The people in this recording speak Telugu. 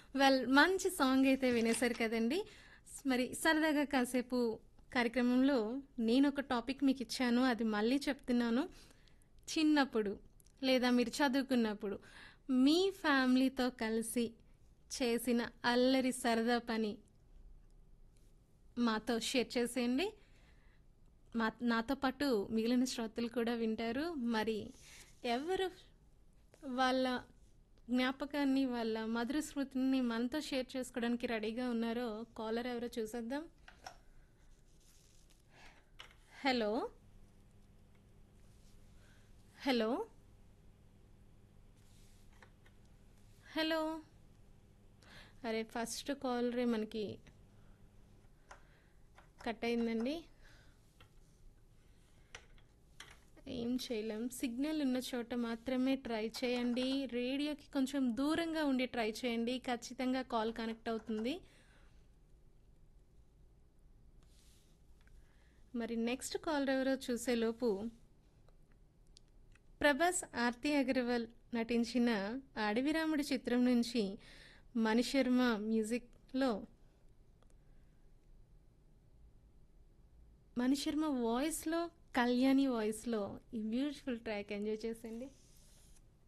వెల్ మంచి సాంగ్ అయితే వినేశారు కదండి మరి సరదాగా కాసేపు కార్యక్రమంలో నేను ఒక టాపిక్ మీకు ఇచ్చాను అది మళ్ళీ చెప్తున్నాను చిన్నప్పుడు లేదా మీరు చదువుకున్నప్పుడు మీ ఫ్యామిలీతో కలిసి చేసిన అల్లరి సరదా పని మాతో షేర్ చేసేయండి మా నాతో పాటు మిగిలిన శ్రోతలు కూడా వింటారు మరి ఎవరు వాళ్ళ జ్ఞాపకాన్ని వాళ్ళ మధుర స్మృతిని మనతో షేర్ చేసుకోవడానికి రెడీగా ఉన్నారో కాలర్ ఎవరో చూసేద్దాం హలో హలో హలో అరే ఫస్ట్ కాలరే మనకి కట్ అయిందండి ఏం చేయలేం సిగ్నల్ ఉన్న చోట మాత్రమే ట్రై చేయండి రేడియోకి కొంచెం దూరంగా ఉండి ట్రై చేయండి ఖచ్చితంగా కాల్ కనెక్ట్ అవుతుంది మరి నెక్స్ట్ కాల్ ఎవరో చూసేలోపు ప్రభాస్ ఆర్తి అగర్వాల్ నటించిన అడవిరాముడి చిత్రం నుంచి మణిశర్మ మ్యూజిక్లో మణిశర్మ వాయిస్లో కళ్యాణి వాయిస్లో ఈ బ్యూటిఫుల్ ట్రాక్ ఎంజాయ్ చేసేయండి